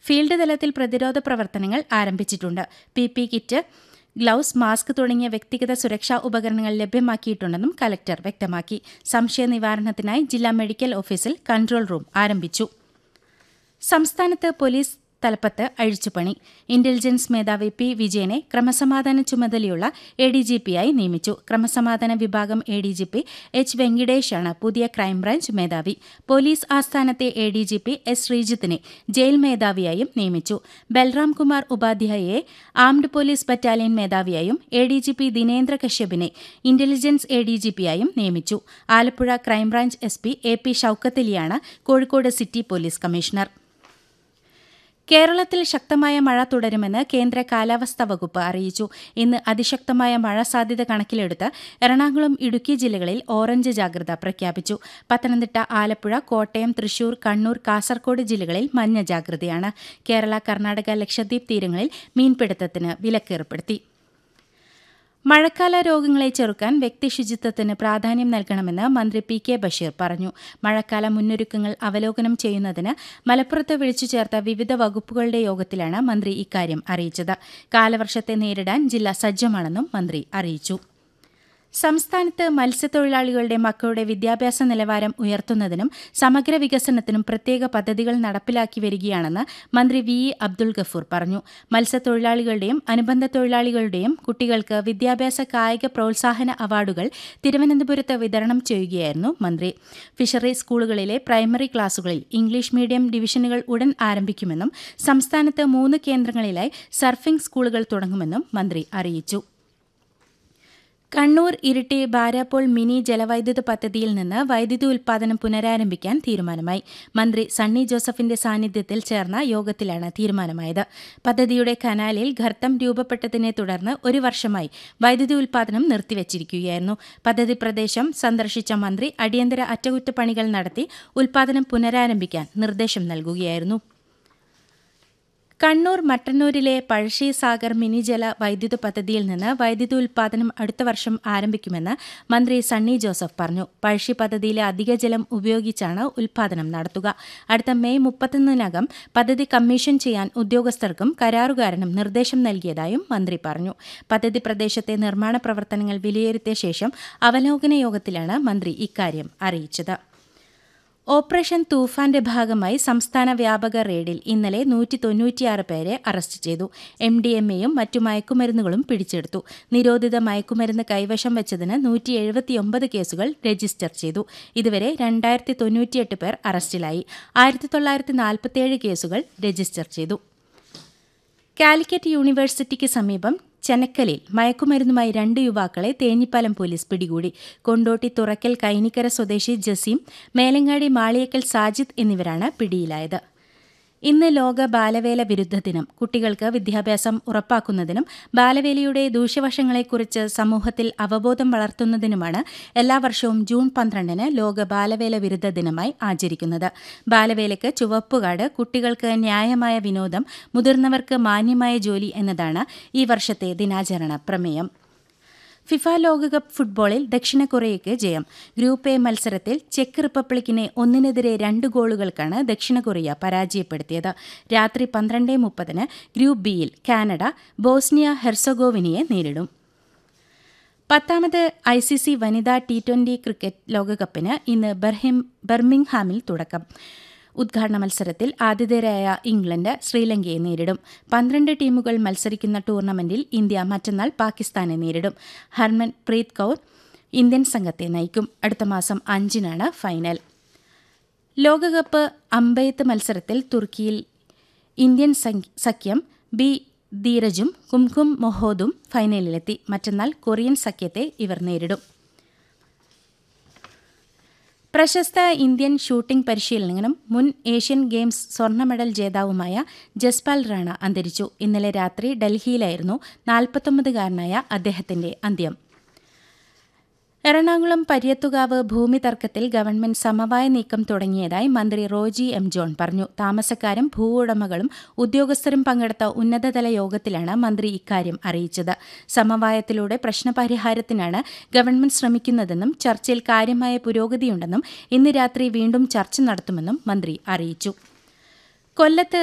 field തലത്തിൽ പ്രതിരോധ പ്രവർത്തനങ്ങൾ ആരംഭിച്ചിട്ടുണ്ട് P P kit gloves mask തുടങ്ങിയ വ്യക്തിഗത സുരക്ഷാ ഉപകരണങ്ങൾ ലഭ്യമാക്കിയിട്ടുണ്ടെന്നും കലക്ടർ വ്യക്തമാക്കി സംശയ നിവാരണത്തിനായി ജില്ലാ മെഡിക്കൽ ഓഫീസിൽ കൺട്രോൾ റൂം ആരംഭിച്ചു സംസ്ഥാനത്ത് പോലീസ് തലപ്പത്ത് അഴിച്ചുപണി ഇന്റലിജൻസ് മേധാവി പി വിജയനെ ക്രമസമാധാന ചുമതലയുള്ള എ ഡി ജി പിയായി നിയമിച്ചു ക്രമസമാധാന വിഭാഗം A D G P H വെങ്കിടേഷാണ് പുതിയ ക്രൈംബ്രാഞ്ച് മേധാവി പോലീസ് ആസ്ഥാനത്തെ A D G P S ശ്രീജിത്തിനെ ജയിൽ മേധാവിയായും നിയമിച്ചു ബൽറാം കുമാർ ഉപാധ്യായയെ ആംഡ് പോലീസ് ബറ്റാലിയൻ മേധാവിയായും A D G P Dinendra കശ്യപിനെ ഇന്റലിജൻസ് എ ഡി ജി പിയായും നിയമിച്ചു Alappuzha crime branch S P A P ഷൌക്കത്തലിയാണ് കോഴിക്കോട് സിറ്റി പോലീസ് കമ്മീഷണർ കേരളത്തിൽ ശക്തമായ മഴ തുടരുമെന്ന് കേന്ദ്ര കാലാവസ്ഥാ വകുപ്പ് അറിയിച്ചു ഇന്ന് അതിശക്തമായ മഴ സാധ്യത കണക്കിലെടുത്ത് എറണാകുളം ഇടുക്കി ജില്ലകളിൽ ഓറഞ്ച് ജാഗ്രത പ്രഖ്യാപിച്ചു പത്തനംതിട്ട ആലപ്പുഴ കോട്ടയം തൃശൂർ കണ്ണൂർ കാസർഗോഡ് ജില്ലകളിൽ മഞ്ഞ ജാഗ്രതയാണ് കേരള കർണാടക ലക്ഷദ്വീപ് തീരങ്ങളിൽ മീൻപിടുത്തത്തിന് വിലക്കേർപ്പെടുത്തി മഴക്കാല രോഗങ്ങളെ ചെറുക്കാൻ വ്യക്തിശുചിത്വത്തിന് പ്രാധാന്യം നൽകണമെന്ന് മന്ത്രി പി കെ ബഷീർ പറഞ്ഞു മഴക്കാല മുന്നൊരുക്കങ്ങൾ അവലോകനം ചെയ്യുന്നതിന് മലപ്പുറത്ത് വിളിച്ചു ചേർത്ത വിവിധ വകുപ്പുകളുടെ യോഗത്തിലാണ് മന്ത്രി ഇക്കാര്യം അറിയിച്ചത് കാലവർഷത്തെ നേരിടാൻ ജില്ല സജ്ജമാണെന്നും മന്ത്രി അറിയിച്ചു സംസ്ഥാനത്ത് മത്സ്യത്തൊഴിലാളികളുടെ മക്കളുടെ വിദ്യാഭ്യാസ നിലവാരം ഉയർത്തുന്നതിനും സമഗ്ര വികസനത്തിനും പ്രത്യേക പദ്ധതികൾ നടപ്പിലാക്കി വരികയാണെന്ന് മന്ത്രി വി ഇ അബ്ദുൾ ഗഫൂർ പറഞ്ഞു മത്സ്യത്തൊഴിലാളികളുടെയും അനുബന്ധ തൊഴിലാളികളുടെയും കുട്ടികൾക്ക് വിദ്യാഭ്യാസ കായിക പ്രോത്സാഹന അവാർഡുകൾ തിരുവനന്തപുരത്ത് വിതരണം ചെയ്യുകയായിരുന്നു മന്ത്രി ഫിഷറി സ്കൂളുകളിലെ പ്രൈമറി ക്ലാസുകളിൽ ഇംഗ്ലീഷ് മീഡിയം ഡിവിഷനുകൾ ഉടൻ ആരംഭിക്കുമെന്നും സംസ്ഥാനത്ത് മൂന്ന് കേന്ദ്രങ്ങളിലായി സർഫിംഗ് സ്കൂളുകൾ തുടങ്ങുമെന്നും മന്ത്രി അറിയിച്ചു കണ്ണൂർ ഇരിട്ടി ബാരാപ്പോൾ മിനി ജലവൈദ്യുത പദ്ധതിയിൽ നിന്ന് വൈദ്യുതി ഉൽപാദനം പുനരാരംഭിക്കാൻ തീരുമാനമായി മന്ത്രി സണ്ണി ജോസഫിന്റെ സാന്നിധ്യത്തിൽ ചേർന്ന യോഗത്തിലാണ് തീരുമാനമായത് പദ്ധതിയുടെ കനാലിൽ ഗർത്തം രൂപപ്പെട്ടതിനെ തുടർന്ന് ഒരു വർഷമായി വൈദ്യുതി ഉൽപാദനം നിർത്തിവച്ചിരിക്കുകയായിരുന്നു പദ്ധതി പ്രദേശം സന്ദർശിച്ച മന്ത്രി അടിയന്തര അറ്റകുറ്റപ്പണികൾ നടത്തി ഉൽപാദനം പുനരാരംഭിക്കാൻ നിർദ്ദേശം നൽകുകയായിരുന്നു കണ്ണൂർ മട്ടന്നൂരിലെ പഴശ്ശി സാഗർ മിനി ജല വൈദ്യുത പദ്ധതിയിൽ നിന്ന് വൈദ്യുതി ഉൽപാദനം അടുത്ത വർഷം ആരംഭിക്കുമെന്ന് മന്ത്രി സണ്ണി ജോസഫ് പറഞ്ഞു പഴശ്ശി പദ്ധതിയിലെ അധിക ജലം ഉപയോഗിച്ചാണ് ഉൽപാദനം നടത്തുക അടുത്ത മെയ് മുപ്പത്തൊന്നിനകം പദ്ധതി കമ്മീഷൻ ചെയ്യാൻ ഉദ്യോഗസ്ഥർക്കും കരാറുകാരനും നിർദ്ദേശം നൽകിയതായും മന്ത്രി പറഞ്ഞു പദ്ധതി പ്രദേശത്തെ നിർമ്മാണ പ്രവർത്തനങ്ങൾ വിലയിരുത്തിയ ശേഷം അവലോകന യോഗത്തിലാണ് മന്ത്രി ഇക്കാര്യം അറിയിച്ചത് ഓപ്പറേഷൻ തൂഫാന്റെ ഭാഗമായി സംസ്ഥാന വ്യാപക റെയ്ഡിൽ ഇന്നലെ നൂറ്റി തൊണ്ണൂറ്റിയാറ് പേരെ അറസ്റ്റ് ചെയ്തു എം ഡി എം എയും മറ്റു മയക്കുമരുന്നുകളും പിടിച്ചെടുത്തു നിരോധിത മയക്കുമരുന്ന് കൈവശം വെച്ചതിന് നൂറ്റി എഴുപത്തിയൊമ്പത് കേസുകൾ രജിസ്റ്റർ ചെയ്തു ഇതുവരെ രണ്ടായിരത്തി തൊണ്ണൂറ്റിയെട്ട് പേർ അറസ്റ്റിലായി ആയിരത്തി തൊള്ളായിരത്തി നാൽപ്പത്തിയേഴ് കേസുകൾ രജിസ്റ്റർ ചെയ്തു കാലിക്കറ്റ് യൂണിവേഴ്സിറ്റിക്ക് സമീപം ചെനക്കലിൽ മയക്കുമരുന്നുമായി രണ്ട് യുവാക്കളെ തേഞ്ഞിപ്പാലം പോലീസ് പിടികൂടി കൊണ്ടോട്ടി തുറക്കൽ കൈനിക്കര സ്വദേശി ജസീം മേലങ്ങാടി മാളിയക്കൽ സാജിദ് എന്നിവരാണ് പിടിയിലായത് ഇന്ന് ലോക ബാലവേല വിരുദ്ധ ദിനം കുട്ടികൾക്ക് വിദ്യാഭ്യാസം ഉറപ്പാക്കുന്നതിനും ബാലവേലയുടെ ദൂഷ്യവശങ്ങളെക്കുറിച്ച് സമൂഹത്തിൽ അവബോധം വളർത്തുന്നതിനുമാണ് എല്ലാ വർഷവും ജൂൺ പന്ത്രണ്ടിന് ലോക ബാലവേല വിരുദ്ധ ദിനമായി ആചരിക്കുന്നത് ബാലവേലയ്ക്ക് ചുവപ്പുകാട് കുട്ടികൾക്ക് ന്യായമായ വിനോദം മുതിർന്നവർക്ക് മാന്യമായ ജോലി എന്നതാണ് ഈ വർഷത്തെ ദിനാചരണ പ്രമേയം ഫിഫ ലോകകപ്പ് ഫുട്ബോളിൽ ദക്ഷിണ കൊറിയയ്ക്ക് ജയം ഗ്രൂപ്പ് എ മത്സരത്തിൽ ചെക്ക് റിപ്പബ്ലിക്കിനെ ഒന്നിനെതിരെ രണ്ട് ഗോളുകൾക്കാണ് ദക്ഷിണ കൊറിയ പരാജയപ്പെടുത്തിയത് രാത്രി പന്ത്രണ്ട് മുപ്പതിന് ഗ്രൂപ്പ് ബിയിൽ കാനഡ ബോസ്നിയ ഹെർസഗോവിനിയെ നേരിടും പത്താമത് ഐ സി സി വനിതാ ടി ട്വന്റി ക്രിക്കറ്റ് ലോകകപ്പിന് ഇന്ന് ബർഹിം ബർമിംഗ്ഹാമിൽ തുടക്കം ഉദ്ഘാടന മത്സരത്തിൽ ആതിഥേയരായ ഇംഗ്ലണ്ട് ശ്രീലങ്കയെ നേരിടും പന്ത്രണ്ട് ടീമുകൾ മത്സരിക്കുന്ന ടൂർണമെന്റിൽ ഇന്ത്യ മറ്റന്നാൾ പാകിസ്ഥാനെ നേരിടും ഹർമൻ പ്രീത് കൌർ ഇന്ത്യൻ സംഘത്തെ നയിക്കും അടുത്ത മാസം അഞ്ചിനാണ് ഫൈനൽ ലോകകപ്പ് അമ്പയത്ത് മത്സരത്തിൽ തുർക്കിയിൽ ഇന്ത്യൻ സഖ്യം ബി ധീരജും കുംകും മൊഹോദും ഫൈനലിലെത്തി മറ്റന്നാൾ കൊറിയൻ സഖ്യത്തെ ഇവർ നേരിടും പ്രശസ്ത ഇന്ത്യൻ ഷൂട്ടിംഗ് പരിശീലകനും മുൻ ഏഷ്യൻ ഗെയിംസ് സ്വർണ്ണ മെഡൽ ജേതാവുമായ ജസ്പാൽ റാണ അന്തരിച്ചു ഇന്നലെ രാത്രി ഡൽഹിയിലായിരുന്നു നാൽപ്പത്തൊമ്പതുകാരനായ അദ്ദേഹത്തിന്റെ അന്ത്യം എറണാകുളം പര്യത്തുകാവ് ഭൂമി തർക്കത്തിൽ ഗവൺമെന്റ് സമവായ നീക്കം തുടങ്ങിയതായി മന്ത്രി റോജി എം ജോൺ പറഞ്ഞു താമസക്കാരും ഭൂവുടമകളും ഉദ്യോഗസ്ഥരും പങ്കെടുത്ത ഉന്നതതല യോഗത്തിലാണ് മന്ത്രി ഇക്കാര്യം അറിയിച്ചത് സമവായത്തിലൂടെ പ്രശ്നപരിഹാരത്തിനാണ് ഗവൺമെന്റ് ശ്രമിക്കുന്നതെന്നും ചർച്ചയിൽ കാര്യമായ പുരോഗതിയുണ്ടെന്നും ഇന്ന് രാത്രി വീണ്ടും ചർച്ച നടത്തുമെന്നും മന്ത്രി അറിയിച്ചു കൊല്ലത്ത്